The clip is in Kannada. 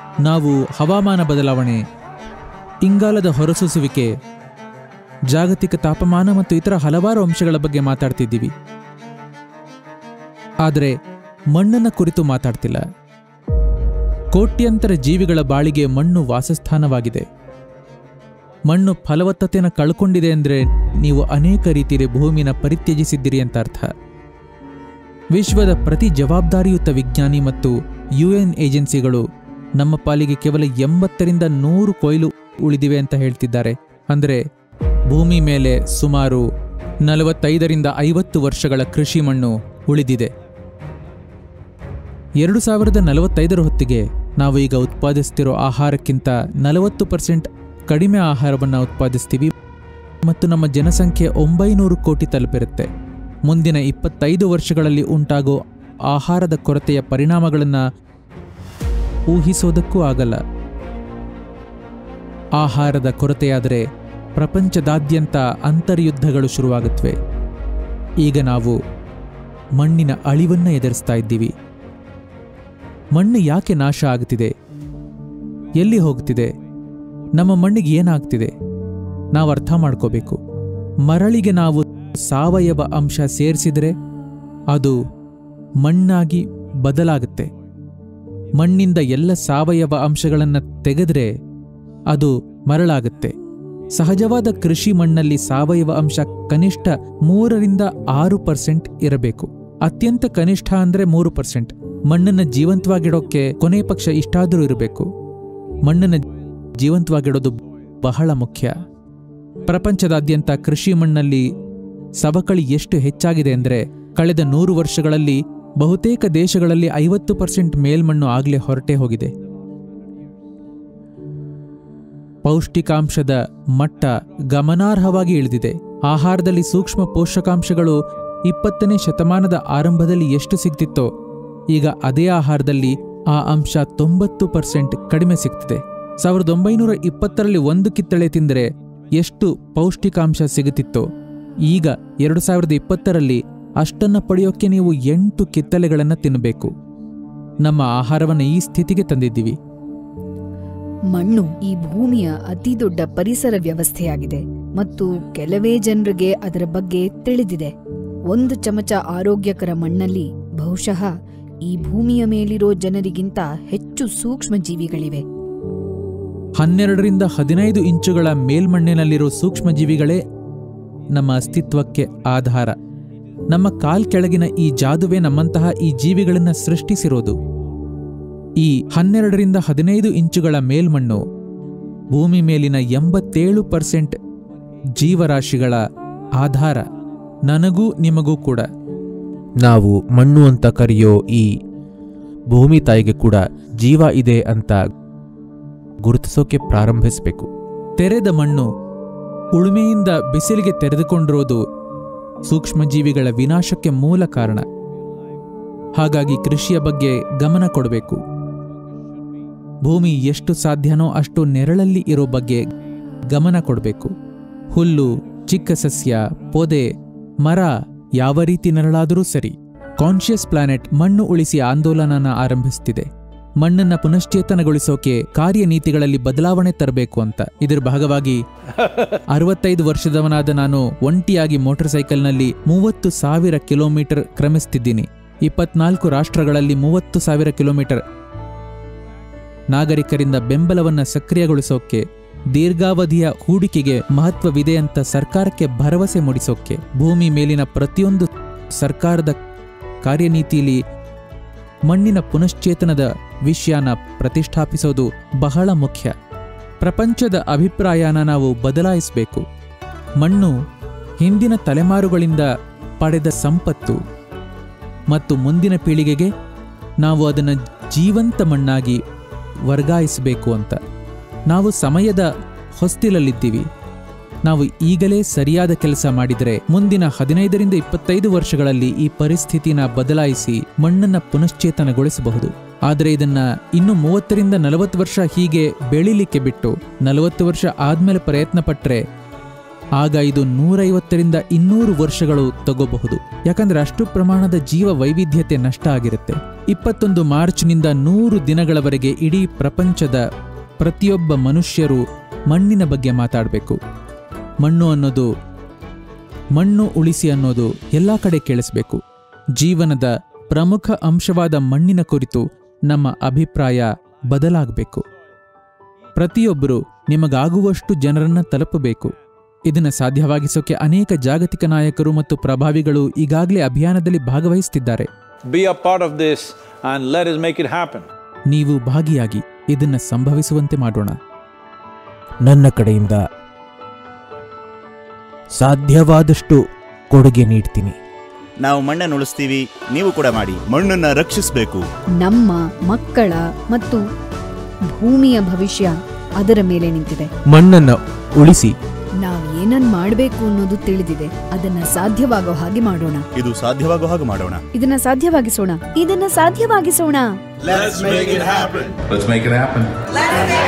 ನಾವು ಹವಾಮಾನ ಬದಲಾವಣೆ ಇಂಗಾಲದ ಹೊರಸೂಸುವಿಕೆ ಜಾಗತಿಕ ತಾಪಮಾನ ಮತ್ತು ಇತರ ಹಲವಾರು ಅಂಶಗಳ ಬಗ್ಗೆ ಮಾತಾಡ್ತಿದ್ದೀವಿ ಆದರೆ ಮಣ್ಣನ್ನ ಕುರಿತು ಮಾತಾಡ್ತಿಲ್ಲ ಕೋಟ್ಯಂತರ ಜೀವಿಗಳ ಬಾಳಿಗೆ ಮಣ್ಣು ವಾಸಸ್ಥಾನವಾಗಿದೆ ಮಣ್ಣು ಫಲವತ್ತತೆಯನ್ನು ಕಳ್ಕೊಂಡಿದೆ ಅಂದರೆ ನೀವು ಅನೇಕ ರೀತಿಯಲ್ಲಿ ಭೂಮಿನ ಪರಿತ್ಯಜಿಸಿದ್ದೀರಿ ಅಂತ ಅರ್ಥ ವಿಶ್ವದ ಪ್ರತಿ ಜವಾಬ್ದಾರಿಯುತ ವಿಜ್ಞಾನಿ ಮತ್ತು ಯುಎನ್ ಏಜೆನ್ಸಿಗಳು ನಮ್ಮ ಪಾಲಿಗೆ ಕೇವಲ ಎಂಬತ್ತರಿಂದ ನೂರು ಕೊಯ್ಲು ಉಳಿದಿವೆ ಅಂತ ಹೇಳ್ತಿದ್ದಾರೆ ಅಂದರೆ ಭೂಮಿ ಮೇಲೆ ಸುಮಾರು ನಲವತ್ತೈದರಿಂದ ಐವತ್ತು ವರ್ಷಗಳ ಕೃಷಿ ಮಣ್ಣು ಉಳಿದಿದೆ ಎರಡು ಸಾವಿರದ ನಲವತ್ತೈದರ ಹೊತ್ತಿಗೆ ನಾವು ಈಗ ಉತ್ಪಾದಿಸ್ತಿರೋ ಆಹಾರಕ್ಕಿಂತ ನಲವತ್ತು ಪರ್ಸೆಂಟ್ ಕಡಿಮೆ ಆಹಾರವನ್ನು ಉತ್ಪಾದಿಸ್ತೀವಿ ಮತ್ತು ನಮ್ಮ ಜನಸಂಖ್ಯೆ ಒಂಬೈನೂರು ಕೋಟಿ ತಲುಪಿರುತ್ತೆ ಮುಂದಿನ ಇಪ್ಪತ್ತೈದು ವರ್ಷಗಳಲ್ಲಿ ಉಂಟಾಗೋ ಆಹಾರದ ಕೊರತೆಯ ಪರಿಣಾಮಗಳನ್ನು ಊಹಿಸೋದಕ್ಕೂ ಆಗಲ್ಲ ಆಹಾರದ ಕೊರತೆಯಾದರೆ ಪ್ರಪಂಚದಾದ್ಯಂತ ಅಂತರ್ಯುದ್ಧಗಳು ಶುರುವಾಗುತ್ತವೆ ಈಗ ನಾವು ಮಣ್ಣಿನ ಅಳಿವನ್ನ ಎದುರಿಸ್ತಾ ಇದ್ದೀವಿ ಮಣ್ಣು ಯಾಕೆ ನಾಶ ಆಗುತ್ತಿದೆ ಎಲ್ಲಿ ಹೋಗ್ತಿದೆ ನಮ್ಮ ಮಣ್ಣಿಗೆ ಏನಾಗ್ತಿದೆ ನಾವು ಅರ್ಥ ಮಾಡ್ಕೋಬೇಕು ಮರಳಿಗೆ ನಾವು ಸಾವಯವ ಅಂಶ ಸೇರಿಸಿದರೆ ಅದು ಮಣ್ಣಾಗಿ ಬದಲಾಗುತ್ತೆ ಮಣ್ಣಿಂದ ಎಲ್ಲ ಸಾವಯವ ಅಂಶಗಳನ್ನು ತೆಗೆದ್ರೆ ಅದು ಮರಳಾಗುತ್ತೆ ಸಹಜವಾದ ಕೃಷಿ ಮಣ್ಣಲ್ಲಿ ಸಾವಯವ ಅಂಶ ಕನಿಷ್ಠ ಮೂರರಿಂದ ಆರು ಪರ್ಸೆಂಟ್ ಇರಬೇಕು ಅತ್ಯಂತ ಕನಿಷ್ಠ ಅಂದ್ರೆ ಮೂರು ಪರ್ಸೆಂಟ್ ಮಣ್ಣನ್ನ ಜೀವಂತವಾಗಿಡೋಕೆ ಕೊನೆ ಪಕ್ಷ ಇಷ್ಟಾದರೂ ಇರಬೇಕು ಮಣ್ಣನ್ನ ಜೀವಂತವಾಗಿಡೋದು ಬಹಳ ಮುಖ್ಯ ಪ್ರಪಂಚದಾದ್ಯಂತ ಕೃಷಿ ಮಣ್ಣಲ್ಲಿ ಸವಕಳಿ ಎಷ್ಟು ಹೆಚ್ಚಾಗಿದೆ ಅಂದರೆ ಕಳೆದ ನೂರು ವರ್ಷಗಳಲ್ಲಿ ಬಹುತೇಕ ದೇಶಗಳಲ್ಲಿ ಐವತ್ತು ಪರ್ಸೆಂಟ್ ಮೇಲ್ಮಣ್ಣು ಆಗಲೇ ಹೊರಟೇ ಹೋಗಿದೆ ಪೌಷ್ಟಿಕಾಂಶದ ಮಟ್ಟ ಗಮನಾರ್ಹವಾಗಿ ಇಳಿದಿದೆ ಆಹಾರದಲ್ಲಿ ಸೂಕ್ಷ್ಮ ಪೋಷಕಾಂಶಗಳು ಇಪ್ಪತ್ತನೇ ಶತಮಾನದ ಆರಂಭದಲ್ಲಿ ಎಷ್ಟು ಸಿಗ್ತಿತ್ತೋ ಈಗ ಅದೇ ಆಹಾರದಲ್ಲಿ ಆ ಅಂಶ ತೊಂಬತ್ತು ಪರ್ಸೆಂಟ್ ಕಡಿಮೆ ಸಿಗ್ತಿದೆ ಸಾವಿರದ ಒಂಬೈನೂರ ಇಪ್ಪತ್ತರಲ್ಲಿ ಒಂದು ಕಿತ್ತಳೆ ತಿಂದರೆ ಎಷ್ಟು ಪೌಷ್ಟಿಕಾಂಶ ಸಿಗುತ್ತಿತ್ತೋ ಈಗ ಎರಡು ಸಾವಿರದ ಇಪ್ಪತ್ತರಲ್ಲಿ ಅಷ್ಟನ್ನ ಪಡೆಯೋಕೆ ನೀವು ಎಂಟು ಕಿತ್ತಳೆಗಳನ್ನು ತಿನ್ನಬೇಕು ನಮ್ಮ ಆಹಾರವನ್ನು ಈ ಸ್ಥಿತಿಗೆ ತಂದಿದ್ದೀವಿ ಮಣ್ಣು ಈ ಭೂಮಿಯ ಅತಿ ದೊಡ್ಡ ಪರಿಸರ ವ್ಯವಸ್ಥೆಯಾಗಿದೆ ಮತ್ತು ಕೆಲವೇ ಜನರಿಗೆ ಅದರ ಬಗ್ಗೆ ತಿಳಿದಿದೆ ಒಂದು ಚಮಚ ಆರೋಗ್ಯಕರ ಮಣ್ಣಲ್ಲಿ ಬಹುಶಃ ಈ ಭೂಮಿಯ ಮೇಲಿರೋ ಜನರಿಗಿಂತ ಹೆಚ್ಚು ಸೂಕ್ಷ್ಮ ಜೀವಿಗಳಿವೆ ಹನ್ನೆರಡರಿಂದ ಹದಿನೈದು ಇಂಚುಗಳ ಮೇಲ್ಮಣ್ಣಿನಲ್ಲಿರೋ ಸೂಕ್ಷ್ಮಜೀವಿಗಳೇ ನಮ್ಮ ಅಸ್ತಿತ್ವಕ್ಕೆ ಆಧಾರ ನಮ್ಮ ಕಾಲ್ ಕೆಳಗಿನ ಈ ಜಾದುವೆ ನಮ್ಮಂತಹ ಈ ಜೀವಿಗಳನ್ನ ಸೃಷ್ಟಿಸಿರೋದು ಈ ಹನ್ನೆರಡರಿಂದ ಹದಿನೈದು ಇಂಚುಗಳ ಮೇಲ್ಮಣ್ಣು ಭೂಮಿ ಮೇಲಿನ ಎಂಬತ್ತೇಳು ಪರ್ಸೆಂಟ್ ಜೀವರಾಶಿಗಳ ಆಧಾರ ನನಗೂ ನಿಮಗೂ ಕೂಡ ನಾವು ಮಣ್ಣು ಅಂತ ಕರೆಯೋ ಈ ಭೂಮಿ ತಾಯಿಗೆ ಕೂಡ ಜೀವ ಇದೆ ಅಂತ ಗುರುತಿಸೋಕೆ ಪ್ರಾರಂಭಿಸಬೇಕು ತೆರೆದ ಮಣ್ಣು ಉಳುಮೆಯಿಂದ ಬಿಸಿಲಿಗೆ ತೆರೆದುಕೊಂಡಿರೋದು ಸೂಕ್ಷ್ಮಜೀವಿಗಳ ವಿನಾಶಕ್ಕೆ ಮೂಲ ಕಾರಣ ಹಾಗಾಗಿ ಕೃಷಿಯ ಬಗ್ಗೆ ಗಮನ ಕೊಡಬೇಕು ಭೂಮಿ ಎಷ್ಟು ಸಾಧ್ಯನೋ ಅಷ್ಟು ನೆರಳಲ್ಲಿ ಇರೋ ಬಗ್ಗೆ ಗಮನ ಕೊಡಬೇಕು ಹುಲ್ಲು ಚಿಕ್ಕ ಸಸ್ಯ ಪೊದೆ ಮರ ಯಾವ ರೀತಿ ನೆರಳಾದರೂ ಸರಿ ಕಾನ್ಷಿಯಸ್ ಪ್ಲಾನೆಟ್ ಮಣ್ಣು ಉಳಿಸಿ ಆಂದೋಲನನ ಆರಂಭಿಸುತ್ತಿದೆ ಮಣ್ಣನ್ನ ಪುನಶ್ಚೇತನಗೊಳಿಸೋಕೆ ಕಾರ್ಯನೀತಿಗಳಲ್ಲಿ ಬದಲಾವಣೆ ತರಬೇಕು ಅಂತ ಇದರ ಭಾಗವಾಗಿ ಅರವತ್ತೈದು ವರ್ಷದವನಾದ ನಾನು ಒಂಟಿಯಾಗಿ ಮೋಟಾರ್ ಸೈಕಲ್ನಲ್ಲಿ ಮೂವತ್ತು ಸಾವಿರ ಕಿಲೋಮೀಟರ್ ಕ್ರಮಿಸ್ತಿದ್ದೀನಿ ಇಪ್ಪತ್ನಾಲ್ಕು ರಾಷ್ಟ್ರಗಳಲ್ಲಿ ಮೂವತ್ತು ಸಾವಿರ ಕಿಲೋಮೀಟರ್ ನಾಗರಿಕರಿಂದ ಬೆಂಬಲವನ್ನ ಸಕ್ರಿಯಗೊಳಿಸೋಕೆ ದೀರ್ಘಾವಧಿಯ ಹೂಡಿಕೆಗೆ ಮಹತ್ವವಿದೆ ಅಂತ ಸರ್ಕಾರಕ್ಕೆ ಭರವಸೆ ಮೂಡಿಸೋಕೆ ಭೂಮಿ ಮೇಲಿನ ಪ್ರತಿಯೊಂದು ಸರ್ಕಾರದ ಕಾರ್ಯನೀತಿಯಲ್ಲಿ ಮಣ್ಣಿನ ಪುನಶ್ಚೇತನದ ವಿಷಯನ ಪ್ರತಿಷ್ಠಾಪಿಸೋದು ಬಹಳ ಮುಖ್ಯ ಪ್ರಪಂಚದ ಅಭಿಪ್ರಾಯನ ನಾವು ಬದಲಾಯಿಸಬೇಕು ಮಣ್ಣು ಹಿಂದಿನ ತಲೆಮಾರುಗಳಿಂದ ಪಡೆದ ಸಂಪತ್ತು ಮತ್ತು ಮುಂದಿನ ಪೀಳಿಗೆಗೆ ನಾವು ಅದನ್ನು ಜೀವಂತ ಮಣ್ಣಾಗಿ ವರ್ಗಾಯಿಸಬೇಕು ಅಂತ ನಾವು ಸಮಯದ ಹೊಸ್ತಿಲಲ್ಲಿದ್ದೀವಿ ನಾವು ಈಗಲೇ ಸರಿಯಾದ ಕೆಲಸ ಮಾಡಿದರೆ ಮುಂದಿನ ಹದಿನೈದರಿಂದ ಇಪ್ಪತ್ತೈದು ವರ್ಷಗಳಲ್ಲಿ ಈ ಪರಿಸ್ಥಿತಿನ ಬದಲಾಯಿಸಿ ಮಣ್ಣನ್ನ ಪುನಶ್ಚೇತನಗೊಳಿಸಬಹುದು ಆದರೆ ಇದನ್ನ ಇನ್ನು ಮೂವತ್ತರಿಂದ ನಲವತ್ತು ವರ್ಷ ಹೀಗೆ ಬೆಳಿಲಿಕ್ಕೆ ಬಿಟ್ಟು ನಲವತ್ತು ವರ್ಷ ಆದ್ಮೇಲೆ ಪ್ರಯತ್ನ ಪಟ್ರೆ ಆಗ ಇದು ನೂರೈವತ್ತರಿಂದ ಇನ್ನೂರು ವರ್ಷಗಳು ತಗೋಬಹುದು ಯಾಕಂದ್ರೆ ಅಷ್ಟು ಪ್ರಮಾಣದ ಜೀವ ವೈವಿಧ್ಯತೆ ನಷ್ಟ ಆಗಿರುತ್ತೆ ಇಪ್ಪತ್ತೊಂದು ಮಾರ್ಚ್ನಿಂದ ನೂರು ದಿನಗಳವರೆಗೆ ಇಡೀ ಪ್ರಪಂಚದ ಪ್ರತಿಯೊಬ್ಬ ಮನುಷ್ಯರು ಮಣ್ಣಿನ ಬಗ್ಗೆ ಮಾತಾಡಬೇಕು ಮಣ್ಣು ಅನ್ನೋದು ಮಣ್ಣು ಉಳಿಸಿ ಅನ್ನೋದು ಎಲ್ಲ ಕಡೆ ಕೇಳಿಸ್ಬೇಕು ಜೀವನದ ಪ್ರಮುಖ ಅಂಶವಾದ ಮಣ್ಣಿನ ಕುರಿತು ನಮ್ಮ ಅಭಿಪ್ರಾಯ ಬದಲಾಗಬೇಕು ಪ್ರತಿಯೊಬ್ಬರು ನಿಮಗಾಗುವಷ್ಟು ಜನರನ್ನ ತಲುಪಬೇಕು ಇದನ್ನ ಸಾಧ್ಯವಾಗಿಸೋಕೆ ಅನೇಕ ಜಾಗತಿಕ ನಾಯಕರು ಮತ್ತು ಪ್ರಭಾವಿಗಳು ಈಗಾಗಲೇ ಅಭಿಯಾನದಲ್ಲಿ ಭಾಗವಹಿಸುತ್ತಿದ್ದಾರೆ Be a part of this and let us make it happen. ನೀವು ಭಾಗಿಯಾಗಿ ಇದನ್ನ ಸಂಭವಿಸುವಂತೆ ಮಾಡೋಣ ನನ್ನ ಕಡೆಯಿಂದ ಸಾಧ್ಯವಾದಷ್ಟು ಕೊಡುಗೆ ನೀಡ್ತೀನಿ ನಾವು ಮಣ್ಣನ್ನು ಉಳಿಸ್ತೀವಿ ನೀವು ಕೂಡ ಮಾಡಿ ಮಣ್ಣನ್ನ ರಕ್ಷಿಸಬೇಕು ನಮ್ಮ ಮಕ್ಕಳ ಮತ್ತು ಭೂಮಿಯ ಭವಿಷ್ಯ ಅದರ ಮೇಲೆ ನಿಂತಿದೆ ಮಣ್ಣನ್ನ ಉಳಿಸಿ ನಾವ್ ಏನನ್ ಮಾಡ್ಬೇಕು ಅನ್ನೋದು ತಿಳಿದಿದೆ ಅದನ್ನ ಸಾಧ್ಯವಾಗೋ ಹಾಗೆ ಮಾಡೋಣ ಇದು ಸಾಧ್ಯವಾಗೋ ಹಾಗೆ ಮಾಡೋಣ ಇದನ್ನ ಸಾಧ್ಯವಾಗಿಸೋಣ ಇದನ್ನ ಸಾಧ್ಯವಾಗಿಸೋಣ Let's make it happen. Let's make it happen. Let's make